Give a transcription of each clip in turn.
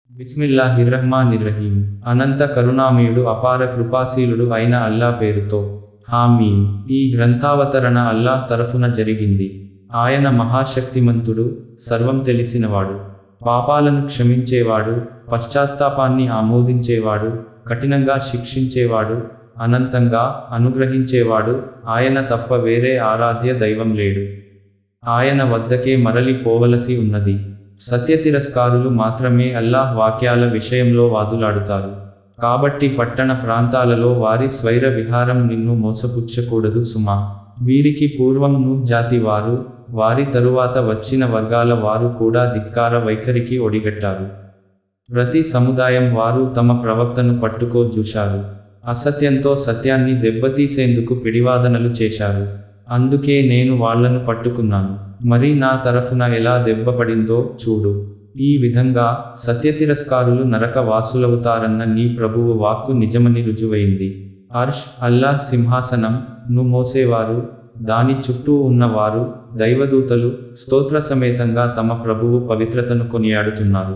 బిస్మిల్లాహిర్రహ్మానిర్రహీం అనంత కరుణామయుడు అపార కృపాశీలుడు అయిన అల్లా పేరుతో హామీం ఈ గ్రంథావతరణ అల్లాహ్ తరఫున జరిగింది ఆయన మహాశక్తిమంతుడు సర్వం తెలిసినవాడు పాపాలను క్షమించేవాడు పశ్చాత్తాపాన్ని ఆమోదించేవాడు కఠినంగా శిక్షించేవాడు అనంతంగా అనుగ్రహించేవాడు ఆయన తప్ప వేరే ఆరాధ్య దైవం లేడు ఆయన వద్దకే మరలి పోవలసి ఉన్నది సత్యతిరస్కారులు మాత్రమే అల్లాహ్ వాక్యాల విషయంలో వాదులాడుతారు కాబట్టి పట్టణ ప్రాంతాలలో వారి స్వైర విహారం నిన్ను మోసపుచ్చకూడదు సుమా వీరికి పూర్వం నూహ్ జాతి వారు వారి తరువాత వచ్చిన వర్గాల వారు కూడా ధిక్కార వైఖరికి ఒడిగట్టారు ప్రతి సముదాయం వారు తమ ప్రవక్తను పట్టుకో చూశారు అసత్యంతో సత్యాన్ని దెబ్బతీసేందుకు పిడివాదనలు చేశారు అందుకే నేను వాళ్లను పట్టుకున్నాను మరి నా తరఫున ఎలా దెబ్బపడిందో చూడు ఈ విధంగా సత్యతిరస్కారులు నరక వాసులవుతారన్న నీ ప్రభువు వాక్కు నిజమని రుజువైంది అర్ష్ అల్లాహ్ సింహాసనం ను మోసేవారు దాని చుట్టూ ఉన్నవారు దైవదూతలు స్తోత్ర సమేతంగా తమ ప్రభువు పవిత్రతను కొనియాడుతున్నారు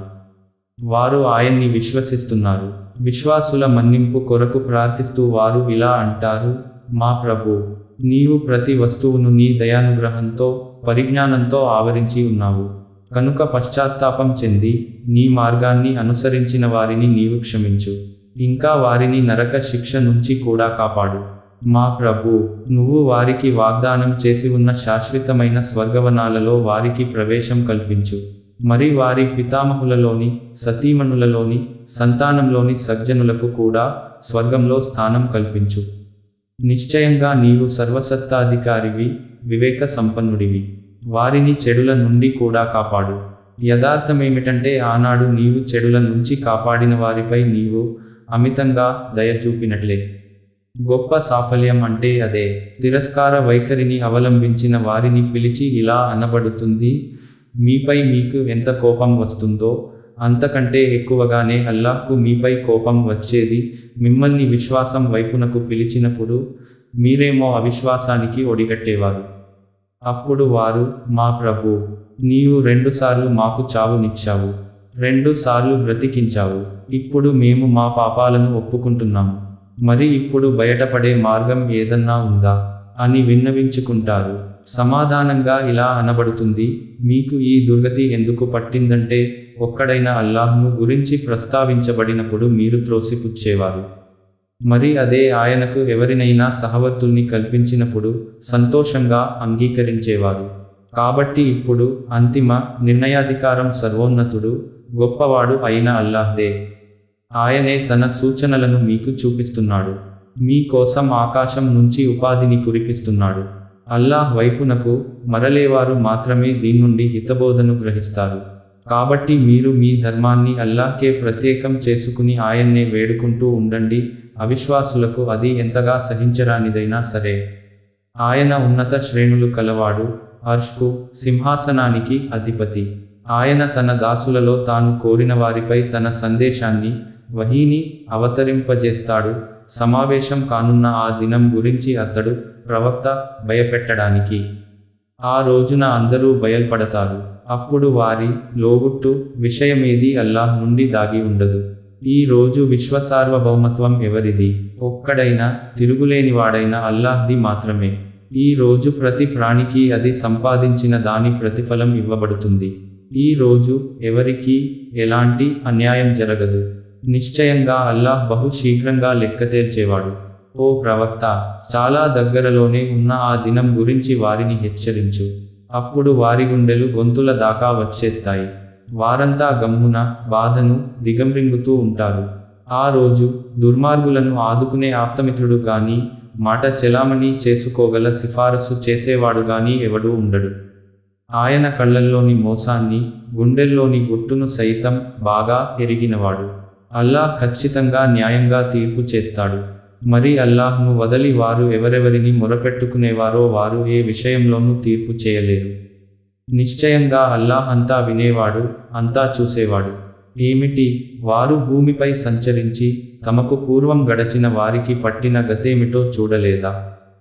వారు ఆయన్ని విశ్వసిస్తున్నారు విశ్వాసుల మన్నింపు కొరకు ప్రార్థిస్తూ వారు ఇలా అంటారు మా ప్రభు నీవు ప్రతి వస్తువును నీ దయానుగ్రహంతో పరిజ్ఞానంతో ఆవరించి ఉన్నావు కనుక పశ్చాత్తాపం చెంది నీ మార్గాన్ని అనుసరించిన వారిని నీవు క్షమించు ఇంకా వారిని నరక శిక్ష నుంచి కూడా కాపాడు మా ప్రభు నువ్వు వారికి వాగ్దానం చేసి ఉన్న శాశ్వతమైన స్వర్గవనాలలో వారికి ప్రవేశం కల్పించు మరి వారి పితామహులలోని సతీమణులలోని సంతానంలోని సజ్జనులకు కూడా స్వర్గంలో స్థానం కల్పించు నిశ్చయంగా నీవు సర్వసత్తాధికారివి వివేక సంపన్నుడివి వారిని చెడుల నుండి కూడా కాపాడు యథార్థమేమిటంటే ఆనాడు నీవు చెడుల నుంచి కాపాడిన వారిపై నీవు అమితంగా దయ చూపినట్లే గొప్ప సాఫల్యం అంటే అదే తిరస్కార వైఖరిని అవలంబించిన వారిని పిలిచి ఇలా అనబడుతుంది మీపై మీకు ఎంత కోపం వస్తుందో అంతకంటే ఎక్కువగానే అల్లాహ్కు మీపై కోపం వచ్చేది మిమ్మల్ని విశ్వాసం వైపునకు పిలిచినప్పుడు మీరేమో అవిశ్వాసానికి ఒడిగట్టేవారు అప్పుడు వారు మా ప్రభు నీవు రెండుసార్లు మాకు చావునిచ్చావు రెండు సార్లు బ్రతికించావు ఇప్పుడు మేము మా పాపాలను ఒప్పుకుంటున్నాము మరి ఇప్పుడు బయటపడే మార్గం ఏదన్నా ఉందా అని విన్నవించుకుంటారు సమాధానంగా ఇలా అనబడుతుంది మీకు ఈ దుర్గతి ఎందుకు పట్టిందంటే ఒక్కడైన అల్లాహ్ను గురించి ప్రస్తావించబడినప్పుడు మీరు త్రోసిపుచ్చేవారు మరి అదే ఆయనకు ఎవరినైనా సహవర్తుల్ని కల్పించినప్పుడు సంతోషంగా అంగీకరించేవారు కాబట్టి ఇప్పుడు అంతిమ నిర్ణయాధికారం సర్వోన్నతుడు గొప్పవాడు అయిన అల్లాహ్దే ఆయనే తన సూచనలను మీకు చూపిస్తున్నాడు మీ కోసం ఆకాశం నుంచి ఉపాధిని కురిపిస్తున్నాడు అల్లాహ్ వైపునకు మరలేవారు మాత్రమే దీన్నుండి హితబోధను గ్రహిస్తారు కాబట్టి మీరు మీ ధర్మాన్ని అల్లాహ్కే ప్రత్యేకం చేసుకుని ఆయన్నే వేడుకుంటూ ఉండండి అవిశ్వాసులకు అది ఎంతగా సహించరానిదైనా సరే ఆయన ఉన్నత శ్రేణులు కలవాడు అర్ష్కు సింహాసనానికి అధిపతి ఆయన తన దాసులలో తాను కోరిన వారిపై తన సందేశాన్ని వహీని అవతరింపజేస్తాడు సమావేశం కానున్న ఆ దినం గురించి అతడు ప్రవక్త భయపెట్టడానికి ఆ రోజున అందరూ బయల్పడతారు అప్పుడు వారి లోగుట్టు విషయమేది అల్లాహ్ నుండి దాగి ఉండదు ఈ రోజు విశ్వసార్వభౌమత్వం ఎవరిది ఒక్కడైనా తిరుగులేనివాడైన అల్లాహ్ది మాత్రమే ఈ రోజు ప్రతి ప్రాణికి అది సంపాదించిన దాని ప్రతిఫలం ఇవ్వబడుతుంది ఈ రోజు ఎవరికీ ఎలాంటి అన్యాయం జరగదు నిశ్చయంగా అల్లాహ్ బహు శీఘ్రంగా లెక్కతేల్చేవాడు ఓ ప్రవక్త చాలా దగ్గరలోనే ఉన్న ఆ దినం గురించి వారిని హెచ్చరించు అప్పుడు వారి గుండెలు గొంతుల దాకా వచ్చేస్తాయి వారంతా గమ్మున బాధను దిగంరింగుతూ ఉంటారు ఆ రోజు దుర్మార్గులను ఆదుకునే ఆప్తమిత్రుడు గాని మాట చెలామణి చేసుకోగల సిఫారసు చేసేవాడు గాని ఎవడూ ఉండడు ఆయన కళ్ళల్లోని మోసాన్ని గుండెల్లోని గుట్టును సైతం బాగా ఎరిగినవాడు అల్లాహ్ ఖచ్చితంగా న్యాయంగా తీర్పు చేస్తాడు మరి అల్లాహ్ను వదలి వారు ఎవరెవరిని మొరపెట్టుకునేవారో వారు ఏ విషయంలోనూ తీర్పు చేయలేరు నిశ్చయంగా అల్లాహ్ అంతా వినేవాడు అంతా చూసేవాడు ఏమిటి వారు భూమిపై సంచరించి తమకు పూర్వం గడచిన వారికి పట్టిన గతేమిటో చూడలేదా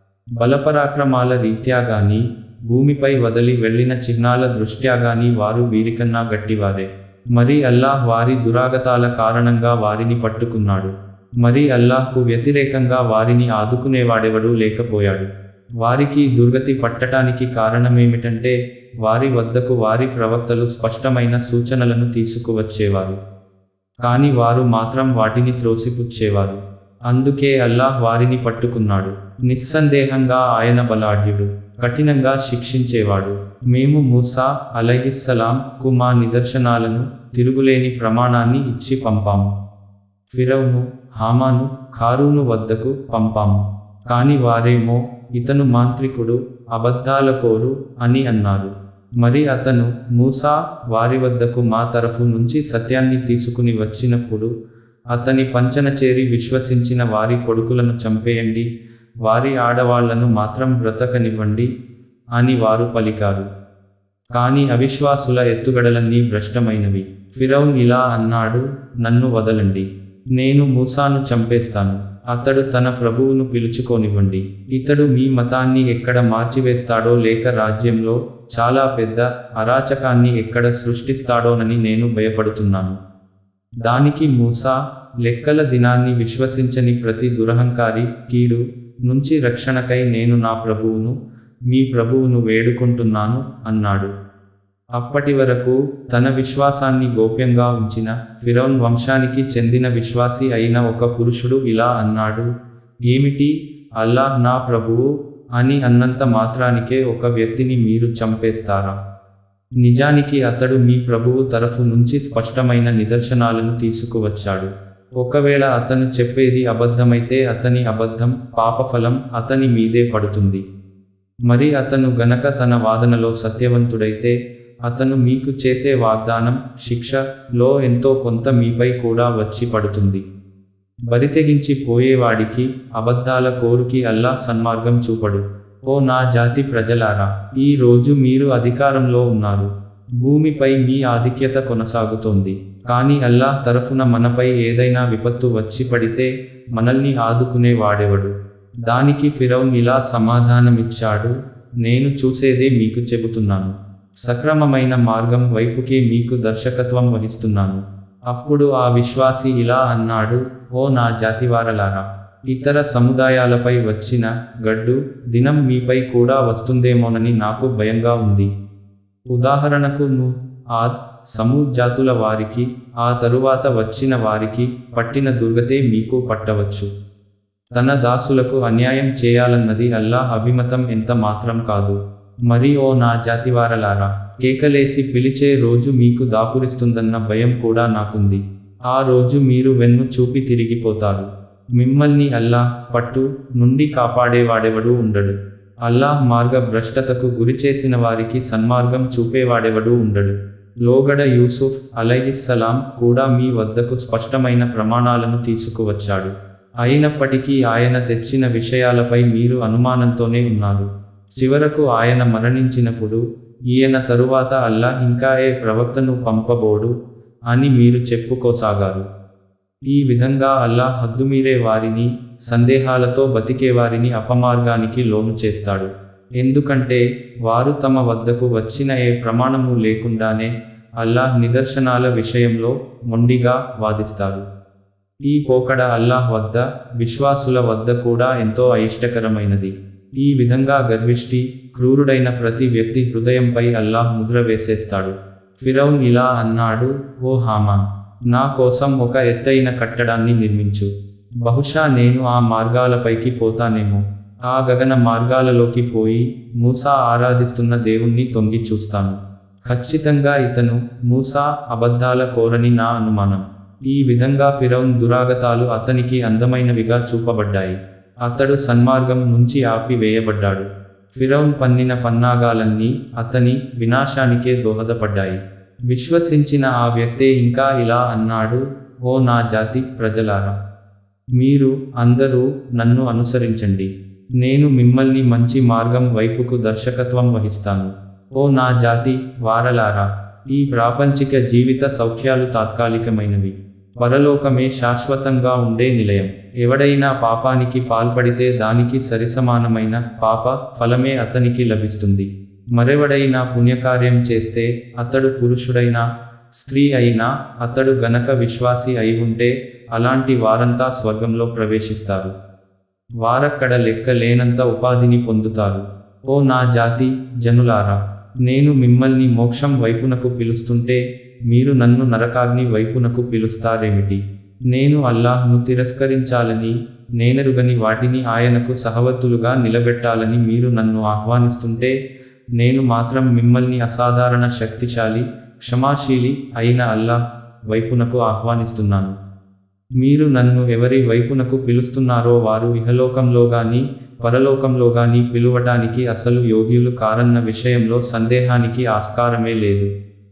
బలపరాక్రమాల రీత్యా గాని భూమిపై వదలి వెళ్ళిన చిహ్నాల దృష్ట్యా గాని వారు వీరికన్నా గట్టివారే మరి అల్లాహ్ వారి దురాగతాల కారణంగా వారిని పట్టుకున్నాడు మరి అల్లాహ్కు వ్యతిరేకంగా వారిని ఆదుకునేవాడెవడూ లేకపోయాడు వారికి దుర్గతి పట్టటానికి కారణమేమిటంటే వారి వద్దకు వారి ప్రవక్తలు స్పష్టమైన సూచనలను తీసుకువచ్చేవారు కాని వారు మాత్రం వాటిని త్రోసిపుచ్చేవారు అందుకే అల్లాహ్ వారిని పట్టుకున్నాడు నిస్సందేహంగా ఆయన బలాఢ్యుడు కఠినంగా శిక్షించేవాడు మేము మూసా అలహిస్సలాం కు మా నిదర్శనాలను తిరుగులేని ప్రమాణాన్ని ఇచ్చి పంపాము ఫిరౌను హామాను ఖారూను వద్దకు పంపాము కాని వారేమో ఇతను మాంత్రికుడు అబద్ధాల కోరు అని అన్నారు మరి అతను మూసా వారి వద్దకు మా తరఫు నుంచి సత్యాన్ని తీసుకుని వచ్చినప్పుడు అతని పంచన చేరి విశ్వసించిన వారి కొడుకులను చంపేయండి వారి ఆడవాళ్లను మాత్రం బ్రతకనివ్వండి అని వారు పలికారు కాని అవిశ్వాసుల ఎత్తుగడలన్నీ భ్రష్టమైనవి ఫిరౌన్ ఇలా అన్నాడు నన్ను వదలండి నేను మూసాను చంపేస్తాను అతడు తన ప్రభువును పిలుచుకోనివ్వండి ఇతడు మీ మతాన్ని ఎక్కడ మార్చివేస్తాడో లేక రాజ్యంలో చాలా పెద్ద అరాచకాన్ని ఎక్కడ సృష్టిస్తాడోనని నేను భయపడుతున్నాను దానికి మూసా లెక్కల దినాన్ని విశ్వసించని ప్రతి దురహంకారి కీడు నుంచి రక్షణకై నేను నా ప్రభువును మీ ప్రభువును వేడుకుంటున్నాను అన్నాడు అప్పటి వరకు తన విశ్వాసాన్ని గోప్యంగా ఉంచిన ఫిరౌన్ వంశానికి చెందిన విశ్వాసి అయిన ఒక పురుషుడు ఇలా అన్నాడు ఏమిటి అల్లాహ్ నా ప్రభువు అని అన్నంత మాత్రానికే ఒక వ్యక్తిని మీరు చంపేస్తారా నిజానికి అతడు మీ ప్రభువు తరఫు నుంచి స్పష్టమైన నిదర్శనాలను తీసుకువచ్చాడు ఒకవేళ అతను చెప్పేది అబద్ధమైతే అతని అబద్ధం పాపఫలం అతని మీదే పడుతుంది మరి అతను గనక తన వాదనలో సత్యవంతుడైతే అతను మీకు చేసే వాగ్దానం శిక్ష లో ఎంతో కొంత మీపై కూడా వచ్చి పడుతుంది బరితెగించి పోయేవాడికి అబద్ధాల కోరుకి అల్లా సన్మార్గం చూపడు ఓ నా జాతి ప్రజలారా ఈ రోజు మీరు అధికారంలో ఉన్నారు భూమిపై మీ ఆధిక్యత కొనసాగుతోంది కానీ అల్లాహ్ తరఫున మనపై ఏదైనా విపత్తు వచ్చి పడితే మనల్ని ఆదుకునే వాడెవడు దానికి ఫిరౌన్ ఇలా సమాధానమిచ్చాడు నేను చూసేదే మీకు చెబుతున్నాను సక్రమమైన మార్గం వైపుకే మీకు దర్శకత్వం వహిస్తున్నాను అప్పుడు ఆ విశ్వాసి ఇలా అన్నాడు ఓ నా జాతివారలారా ఇతర సముదాయాలపై వచ్చిన గడ్డు దినం మీపై కూడా వస్తుందేమోనని నాకు భయంగా ఉంది ఉదాహరణకు ను ఆద్ సమూద్ జాతుల వారికి ఆ తరువాత వచ్చిన వారికి పట్టిన దుర్గతే మీకు పట్టవచ్చు తన దాసులకు అన్యాయం చేయాలన్నది అల్లాహ్ అభిమతం ఎంత మాత్రం కాదు మరి ఓ నా జాతివారలారా కేకలేసి పిలిచే రోజు మీకు దాపురిస్తుందన్న భయం కూడా నాకుంది ఆ రోజు మీరు వెన్ను చూపి తిరిగిపోతారు మిమ్మల్ని అల్లాహ్ పట్టు నుండి కాపాడేవాడెవడూ ఉండడు అల్లాహ్ మార్గ భ్రష్టతకు గురిచేసిన వారికి సన్మార్గం చూపేవాడెవడూ ఉండడు లోగడ యూసుఫ్ అలైహిస్సలాం కూడా మీ వద్దకు స్పష్టమైన ప్రమాణాలను తీసుకువచ్చాడు అయినప్పటికీ ఆయన తెచ్చిన విషయాలపై మీరు అనుమానంతోనే ఉన్నారు చివరకు ఆయన మరణించినప్పుడు ఈయన తరువాత అల్లాహ్ ఇంకా ఏ ప్రవక్తను పంపబోడు అని మీరు చెప్పుకోసాగారు ఈ విధంగా అల్లాహ్ హద్దుమీరే వారిని సందేహాలతో బతికేవారిని అపమార్గానికి లోను చేస్తాడు ఎందుకంటే వారు తమ వద్దకు వచ్చిన ఏ ప్రమాణము లేకుండానే అల్లాహ్ నిదర్శనాల విషయంలో మొండిగా వాదిస్తారు ఈ పోకడ అల్లాహ్ వద్ద విశ్వాసుల వద్ద కూడా ఎంతో అయిష్టకరమైనది ఈ విధంగా గర్విష్టి క్రూరుడైన ప్రతి వ్యక్తి హృదయంపై అల్లాహ్ ముద్ర వేసేస్తాడు ఫిరౌన్ ఇలా అన్నాడు ఓ హామాన్ నా కోసం ఒక ఎత్తైన కట్టడాన్ని నిర్మించు బహుశా నేను ఆ మార్గాలపైకి పోతానేమో ఆ గగన మార్గాలలోకి పోయి మూసా ఆరాధిస్తున్న దేవుణ్ణి తొంగి చూస్తాను ఖచ్చితంగా ఇతను మూసా అబద్ధాల కోరని నా అనుమానం ఈ విధంగా ఫిరౌన్ దురాగతాలు అతనికి అందమైనవిగా చూపబడ్డాయి అతడు సన్మార్గం నుంచి ఆపివేయబడ్డాడు ఫిరౌన్ పన్నిన పన్నాగాలన్నీ అతని వినాశానికే దోహదపడ్డాయి విశ్వసించిన ఆ వ్యక్తే ఇంకా ఇలా అన్నాడు ఓ నా జాతి ప్రజలారా మీరు అందరూ నన్ను అనుసరించండి నేను మిమ్మల్ని మంచి మార్గం వైపుకు దర్శకత్వం వహిస్తాను ఓ నా జాతి వారలారా ఈ ప్రాపంచిక జీవిత సౌఖ్యాలు తాత్కాలికమైనవి పరలోకమే శాశ్వతంగా ఉండే నిలయం ఎవడైనా పాపానికి పాల్పడితే దానికి సరిసమానమైన పాప ఫలమే అతనికి లభిస్తుంది మరెవడైనా పుణ్యకార్యం చేస్తే అతడు పురుషుడైనా స్త్రీ అయినా అతడు గనక విశ్వాసి అయి ఉంటే అలాంటి వారంతా స్వర్గంలో ప్రవేశిస్తారు వారక్కడ లెక్క లేనంత ఉపాధిని పొందుతారు ఓ నా జాతి జనులారా నేను మిమ్మల్ని మోక్షం వైపునకు పిలుస్తుంటే మీరు నన్ను నరకాగ్ని వైపునకు పిలుస్తారేమిటి నేను అల్లాహ్ను తిరస్కరించాలని నేనెరుగని వాటిని ఆయనకు సహవత్తులుగా నిలబెట్టాలని మీరు నన్ను ఆహ్వానిస్తుంటే నేను మాత్రం మిమ్మల్ని అసాధారణ శక్తిశాలి క్షమాశీలి అయిన అల్లాహ్ వైపునకు ఆహ్వానిస్తున్నాను మీరు నన్ను ఎవరి వైపునకు పిలుస్తున్నారో వారు ఇహలోకంలో గాని పరలోకంలో గాని పిలువటానికి అసలు యోగ్యులు కారన్న విషయంలో సందేహానికి ఆస్కారమే లేదు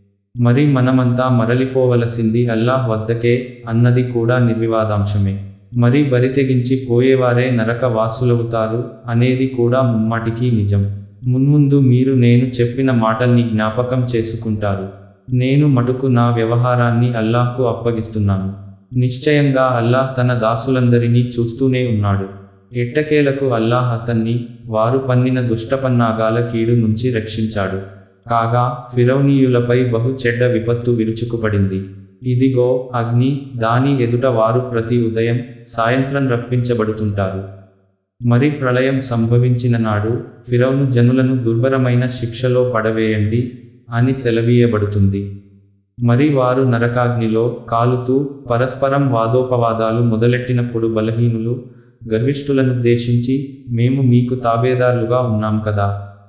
మరి మనమంతా మరలిపోవలసింది అల్లాహ్ వద్దకే అన్నది కూడా నిర్వివాదాంశమే మరి బరితెగించి పోయేవారే నరక వాసులవుతారు అనేది కూడా ముమ్మాటికి నిజం మున్ముందు మీరు నేను చెప్పిన మాటల్ని జ్ఞాపకం చేసుకుంటారు నేను మటుకు నా వ్యవహారాన్ని అల్లాహ్కు అప్పగిస్తున్నాను నిశ్చయంగా అల్లాహ్ తన దాసులందరినీ చూస్తూనే ఉన్నాడు ఎట్టకేలకు అల్లాహ్ అతన్ని వారు పన్నిన దుష్టపన్నాగాల కీడు నుంచి రక్షించాడు కాగా ఫిరౌనీయులపై బహు చెడ్డ విపత్తు విరుచుకుపడింది ఇదిగో అగ్ని దాని ఎదుట వారు ప్రతి ఉదయం సాయంత్రం రప్పించబడుతుంటారు మరి ప్రళయం సంభవించిన నాడు ఫిరౌను జనులను దుర్భరమైన శిక్షలో పడవేయండి అని సెలవీయబడుతుంది మరి వారు నరకాగ్నిలో కాలుతూ పరస్పరం వాదోపవాదాలు మొదలెట్టినప్పుడు బలహీనులు గర్విష్ఠులనుద్దేశించి మేము మీకు తాబేదారులుగా ఉన్నాం కదా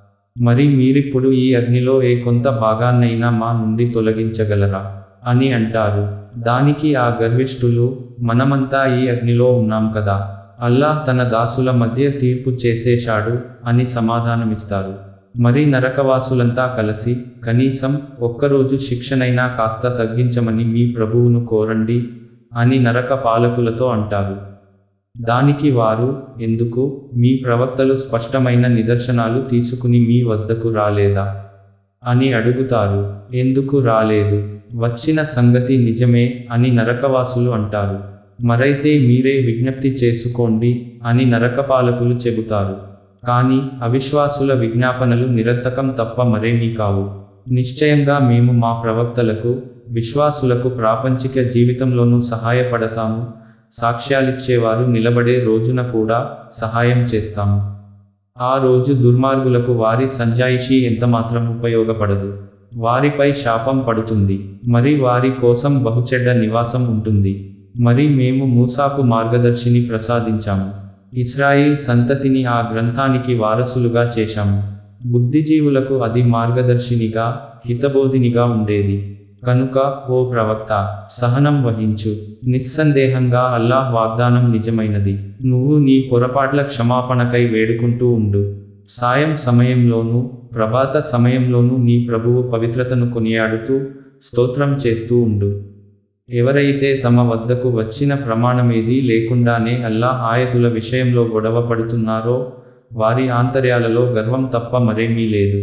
మరి మీరిప్పుడు ఈ అగ్నిలో ఏ కొంత భాగాన్నైనా మా నుండి తొలగించగలరా అని అంటారు దానికి ఆ గర్విష్ఠులు మనమంతా ఈ అగ్నిలో ఉన్నాం కదా అల్లాహ్ తన దాసుల మధ్య తీర్పు చేసేశాడు అని సమాధానమిస్తారు మరి నరకవాసులంతా కలిసి కనీసం ఒక్కరోజు శిక్షనైనా కాస్త తగ్గించమని మీ ప్రభువును కోరండి అని నరక పాలకులతో అంటారు దానికి వారు ఎందుకు మీ ప్రవక్తలు స్పష్టమైన నిదర్శనాలు తీసుకుని మీ వద్దకు రాలేదా అని అడుగుతారు ఎందుకు రాలేదు వచ్చిన సంగతి నిజమే అని నరకవాసులు అంటారు మరైతే మీరే విజ్ఞప్తి చేసుకోండి అని నరకపాలకులు చెబుతారు కానీ అవిశ్వాసుల విజ్ఞాపనలు నిరర్థకం తప్ప మరేమీ కావు నిశ్చయంగా మేము మా ప్రవక్తలకు విశ్వాసులకు ప్రాపంచిక జీవితంలోనూ సహాయపడతాము సాక్ష్యాలిచ్చేవారు నిలబడే రోజున కూడా సహాయం చేస్తాము ఆ రోజు దుర్మార్గులకు వారి సంజాయిషీ ఎంతమాత్రం ఉపయోగపడదు వారిపై శాపం పడుతుంది మరి వారి కోసం బహుచెడ్డ నివాసం ఉంటుంది మరి మేము మూసాకు మార్గదర్శిని ప్రసాదించాము ఇస్రాయిల్ సంతతిని ఆ గ్రంథానికి వారసులుగా చేశాము బుద్ధిజీవులకు అది మార్గదర్శినిగా హితబోధినిగా ఉండేది కనుక ఓ ప్రవక్త సహనం వహించు నిస్సందేహంగా అల్లాహ్ వాగ్దానం నిజమైనది నువ్వు నీ పొరపాట్ల క్షమాపణకై వేడుకుంటూ ఉండు సాయం సమయంలోనూ ప్రభాత సమయంలోనూ నీ ప్రభువు పవిత్రతను కొనియాడుతూ స్తోత్రం చేస్తూ ఉండు ఎవరైతే తమ వద్దకు వచ్చిన ప్రమాణమేదీ లేకుండానే అల్లాహ్ ఆయతుల విషయంలో గొడవ పడుతున్నారో వారి ఆంతర్యాలలో గర్వం తప్ప మరేమీ లేదు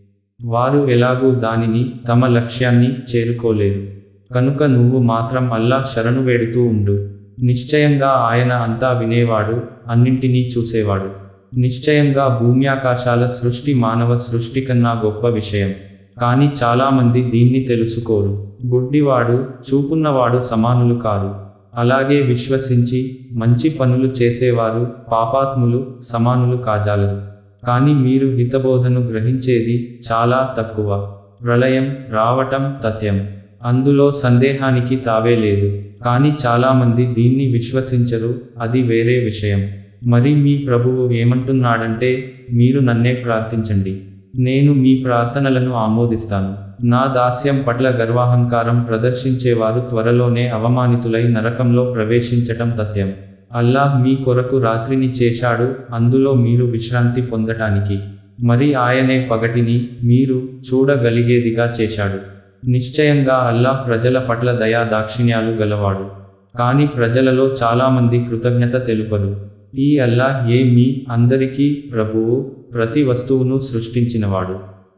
వారు ఎలాగూ దానిని తమ లక్ష్యాన్ని చేరుకోలేరు కనుక నువ్వు మాత్రం అల్లాహ్ శరణు వేడుతూ ఉండు నిశ్చయంగా ఆయన అంతా వినేవాడు అన్నింటినీ చూసేవాడు నిశ్చయంగా భూమ్యాకాశాల సృష్టి మానవ సృష్టి కన్నా గొప్ప విషయం కానీ చాలామంది దీన్ని తెలుసుకోరు గుడ్డివాడు చూపున్నవాడు సమానులు కారు అలాగే విశ్వసించి మంచి పనులు చేసేవారు పాపాత్ములు సమానులు కాజాలరు కానీ మీరు హితబోధను గ్రహించేది చాలా తక్కువ ప్రళయం రావటం తథ్యం అందులో సందేహానికి తావే లేదు కానీ చాలామంది దీన్ని విశ్వసించరు అది వేరే విషయం మరి మీ ప్రభువు ఏమంటున్నాడంటే మీరు నన్నే ప్రార్థించండి నేను మీ ప్రార్థనలను ఆమోదిస్తాను నా దాస్యం పట్ల గర్వాహంకారం ప్రదర్శించేవారు త్వరలోనే అవమానితులై నరకంలో ప్రవేశించటం తథ్యం అల్లాహ్ మీ కొరకు రాత్రిని చేశాడు అందులో మీరు విశ్రాంతి పొందటానికి మరి ఆయనే పగటిని మీరు చూడగలిగేదిగా చేశాడు నిశ్చయంగా అల్లాహ్ ప్రజల పట్ల దయా దాక్షిణ్యాలు గలవాడు కానీ ప్రజలలో చాలామంది కృతజ్ఞత తెలుపరు ఈ అల్లాహ్ ఏ మీ అందరికీ ప్రభువు ప్రతి వస్తువును సృష్టించినవాడు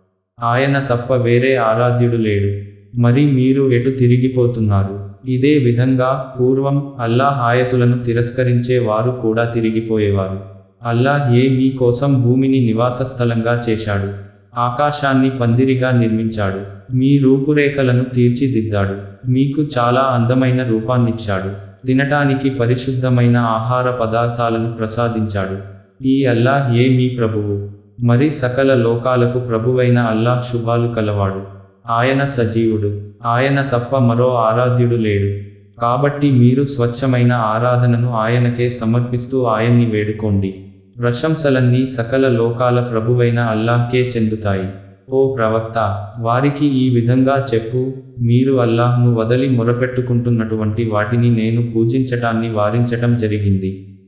ఆయన తప్ప వేరే ఆరాధ్యుడు లేడు మరి మీరు ఎటు తిరిగిపోతున్నారు ఇదే విధంగా పూర్వం అల్లాహ్ ఆయతులను తిరస్కరించే వారు కూడా తిరిగిపోయేవారు అల్లాహ్ ఏ మీ కోసం భూమిని నివాస స్థలంగా చేశాడు ఆకాశాన్ని పందిరిగా నిర్మించాడు మీ రూపురేఖలను తీర్చిదిద్దాడు మీకు చాలా అందమైన రూపాన్నిచ్చాడు తినటానికి పరిశుద్ధమైన ఆహార పదార్థాలను ప్రసాదించాడు ఈ అల్లాహ్ ఏ మీ ప్రభువు మరి సకల లోకాలకు ప్రభువైన అల్లాహ్ శుభాలు కలవాడు ఆయన సజీవుడు ఆయన తప్ప మరో ఆరాధ్యుడు లేడు కాబట్టి మీరు స్వచ్ఛమైన ఆరాధనను ఆయనకే సమర్పిస్తూ ఆయన్ని వేడుకోండి ప్రశంసలన్నీ సకల లోకాల ప్రభువైన అల్లాహ్కే చెందుతాయి ఓ ప్రవక్త వారికి ఈ విధంగా చెప్పు మీరు అల్లాహ్ను వదలి మొరపెట్టుకుంటున్నటువంటి వాటిని నేను పూజించటాన్ని వారించటం జరిగింది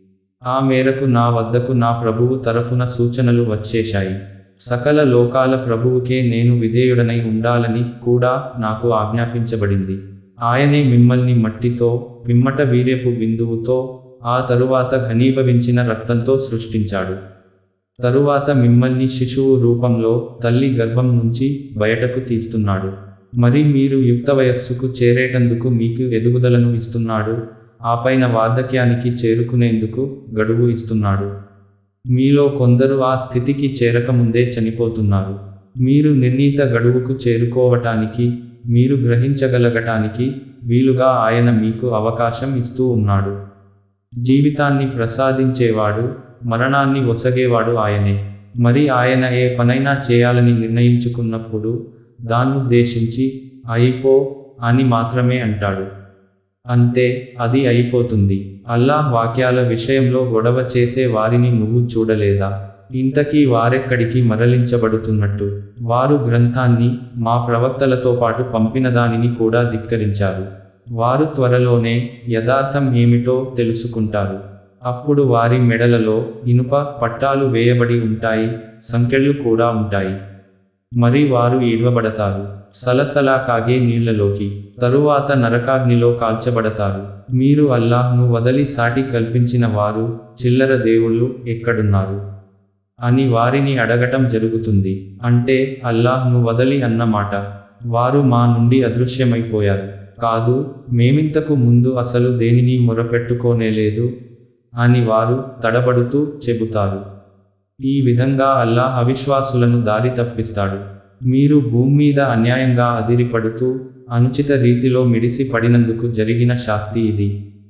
ఆ మేరకు నా వద్దకు నా ప్రభువు తరఫున సూచనలు వచ్చేశాయి సకల లోకాల ప్రభువుకే నేను విధేయుడనై ఉండాలని కూడా నాకు ఆజ్ఞాపించబడింది ఆయనే మిమ్మల్ని మట్టితో పిమ్మట వీర్యపు బిందువుతో ఆ తరువాత ఘనీభవించిన రక్తంతో సృష్టించాడు తరువాత మిమ్మల్ని శిశువు రూపంలో తల్లి గర్భం నుంచి బయటకు తీస్తున్నాడు మరి మీరు యుక్త వయస్సుకు చేరేటందుకు మీకు ఎదుగుదలను ఇస్తున్నాడు ఆపైన వార్ధక్యానికి చేరుకునేందుకు గడువు ఇస్తున్నాడు మీలో కొందరు ఆ స్థితికి చేరకముందే చనిపోతున్నారు మీరు నిర్ణీత గడువుకు చేరుకోవటానికి మీరు గ్రహించగలగటానికి వీలుగా ఆయన మీకు అవకాశం ఇస్తూ ఉన్నాడు జీవితాన్ని ప్రసాదించేవాడు మరణాన్ని ఒసగేవాడు ఆయనే మరి ఆయన ఏ పనైనా చేయాలని నిర్ణయించుకున్నప్పుడు దాన్నుద్దేశించి అయిపో అని మాత్రమే అంటాడు అంతే అది అయిపోతుంది అల్లాహ్ వాక్యాల విషయంలో గొడవ చేసే వారిని నువ్వు చూడలేదా ఇంతకీ వారెక్కడికి మరలించబడుతున్నట్టు వారు గ్రంథాన్ని మా ప్రవక్తలతో పాటు పంపిన దానిని కూడా ధిక్కరించారు వారు త్వరలోనే యథార్థం ఏమిటో తెలుసుకుంటారు అప్పుడు వారి మెడలలో ఇనుప పట్టాలు వేయబడి ఉంటాయి సంకెళ్ళు కూడా ఉంటాయి మరి వారు ఈడ్వబడతారు సలసలా కాగే నీళ్లలోకి తరువాత నరకాగ్నిలో కాల్చబడతారు మీరు అల్లాహ్ను వదలి సాటి కల్పించిన వారు చిల్లర దేవుళ్ళు ఎక్కడున్నారు అని వారిని అడగటం జరుగుతుంది అంటే అల్లాహ్ను వదలి అన్నమాట వారు మా నుండి అదృశ్యమైపోయారు కాదు మేమింతకు ముందు అసలు దేనిని మొరపెట్టుకోనేలేదు అని వారు తడబడుతూ చెబుతారు ఈ విధంగా అల్లాహ్ అవిశ్వాసులను దారి తప్పిస్తాడు మీరు భూమి మీద అన్యాయంగా అదిరిపడుతూ అనుచిత రీతిలో మిడిసి పడినందుకు జరిగిన శాస్తి ఇది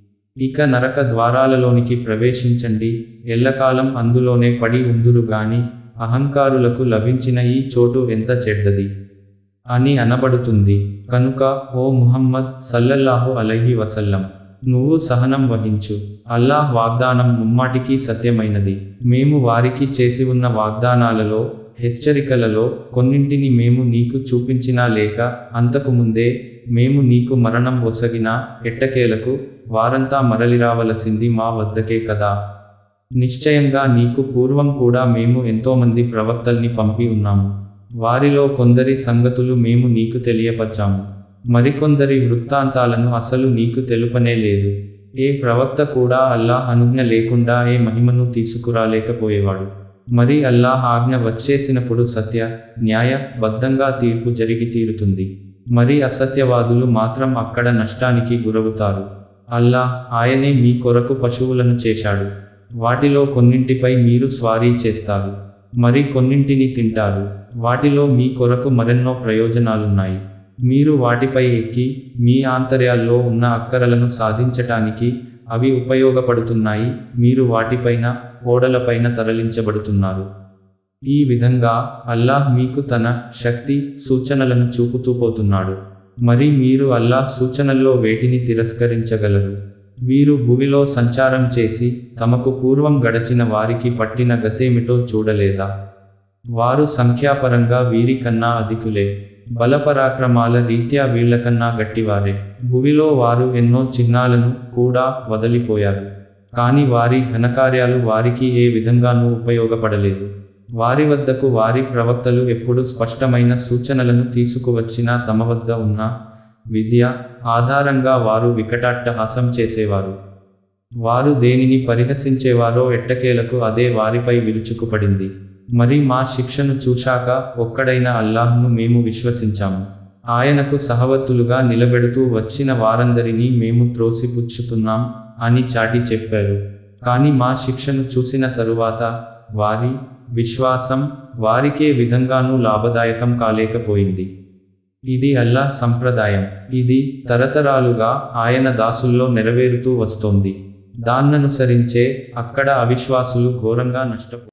ఇక నరక ద్వారాలలోనికి ప్రవేశించండి ఎల్లకాలం అందులోనే పడి ఉందురు గాని అహంకారులకు లభించిన ఈ చోటు ఎంత చెడ్డది అని అనబడుతుంది కనుక ఓ ముహమ్మద్ సల్లల్లాహు అలైహి వసల్లం నువ్వు సహనం వహించు అల్లాహ్ వాగ్దానం ముమ్మాటికి సత్యమైనది మేము వారికి చేసి ఉన్న వాగ్దానాలలో హెచ్చరికలలో కొన్నింటిని మేము నీకు చూపించినా లేక అంతకు ముందే మేము నీకు మరణం ఒసగినా ఎట్టకేలకు వారంతా మరలిరావలసింది మా వద్దకే కదా నిశ్చయంగా నీకు పూర్వం కూడా మేము ఎంతోమంది ప్రవక్తల్ని పంపి ఉన్నాము వారిలో కొందరి సంగతులు మేము నీకు తెలియపచ్చాము మరికొందరి వృత్తాంతాలను అసలు నీకు తెలుపనే లేదు ఏ ప్రవక్త కూడా అల్లాహ్ అనుజ్ఞ లేకుండా ఏ మహిమను తీసుకురాలేకపోయేవాడు మరి అల్లాహ్ ఆజ్ఞ వచ్చేసినప్పుడు సత్య న్యాయ బద్ధంగా తీర్పు జరిగి తీరుతుంది మరి అసత్యవాదులు మాత్రం అక్కడ నష్టానికి గురవుతారు అల్లాహ్ ఆయనే మీ కొరకు పశువులను చేశాడు వాటిలో కొన్నింటిపై మీరు స్వారీ చేస్తారు మరి కొన్నింటిని తింటారు వాటిలో మీ కొరకు మరెన్నో ప్రయోజనాలున్నాయి మీరు వాటిపై ఎక్కి మీ ఆంతర్యాల్లో ఉన్న అక్కరలను సాధించటానికి అవి ఉపయోగపడుతున్నాయి మీరు వాటిపైన ఓడలపైన తరలించబడుతున్నారు ఈ విధంగా అల్లాహ్ మీకు తన శక్తి సూచనలను చూపుతూ పోతున్నాడు మరి మీరు అల్లాహ్ సూచనల్లో వేటిని తిరస్కరించగలరు వీరు భువిలో సంచారం చేసి తమకు పూర్వం గడచిన వారికి పట్టిన గతేమిటో చూడలేదా వారు సంఖ్యాపరంగా వీరికన్నా అధికులే బలపరాక్రమాల రీత్యా వీళ్లకన్నా గట్టివారే భువిలో వారు ఎన్నో చిహ్నాలను కూడా వదిలిపోయారు కాని వారి ఘనకార్యాలు వారికి ఏ విధంగానూ ఉపయోగపడలేదు వారి వద్దకు వారి ప్రవక్తలు ఎప్పుడు స్పష్టమైన సూచనలను తీసుకువచ్చినా తమ వద్ద ఉన్న విద్య ఆధారంగా వారు వికటాట్టహాసం చేసేవారు వారు దేనిని పరిహసించేవారో ఎట్టకేలకు అదే వారిపై విరుచుకుపడింది మరి మా శిక్షను చూశాక ఒక్కడైన అల్లాహ్ను మేము విశ్వసించాము ఆయనకు సహవత్తులుగా నిలబెడుతూ వచ్చిన వారందరినీ మేము త్రోసిపుచ్చుతున్నాం అని చాటి చెప్పారు కాని మా శిక్షను చూసిన తరువాత వారి విశ్వాసం వారికే విధంగానూ లాభదాయకం కాలేకపోయింది ఇది అల్లాహ్ సంప్రదాయం ఇది తరతరాలుగా ఆయన దాసుల్లో నెరవేరుతూ వస్తోంది దాన్ననుసరించే అక్కడ అవిశ్వాసులు ఘోరంగా నష్టపో